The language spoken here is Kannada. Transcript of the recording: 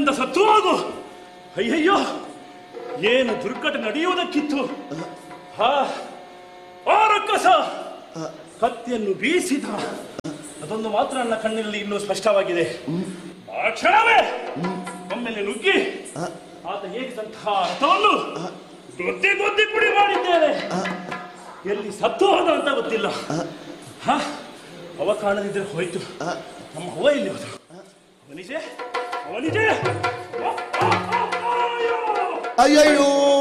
ಕತ್ತಿಯಿಂದ ಸತ್ತು ಹೋಗು ಅಯ್ಯಯ್ಯೋ ಏನು ದುರ್ಘಟನೆ ನಡೆಯುವುದಕ್ಕಿತ್ತು ಹಾ ಆ ರಕ್ಕಸ ಕತ್ತಿಯನ್ನು ಬೀಸಿದ ಅದೊಂದು ಮಾತ್ರ ನನ್ನ ಕಣ್ಣಿನಲ್ಲಿ ಇನ್ನೂ ಸ್ಪಷ್ಟವಾಗಿದೆ ಆ ಕ್ಷಣವೇ ಒಮ್ಮೆಲೆ ನುಗ್ಗಿ ಆತ ಹೇಗಿದ್ದಂತಹ ರಥವನ್ನು ಗೊತ್ತಿ ಗೊತ್ತಿ ಪುಡಿ ಮಾಡಿದ್ದೇನೆ ಎಲ್ಲಿ ಸತ್ತು ಹೋದ ಅಂತ ಗೊತ್ತಿಲ್ಲ ಹ? ಅವ ಕಾಣದಿದ್ರೆ ಹೋಯ್ತು ನಮ್ಮ ಅವ್ವ ಎಲ್ಲಿ ಹೋದ್ರು ಅವನಿಜೆ ಅವನಿಜೆ ಅಯ್ಯಯ್ಯೋ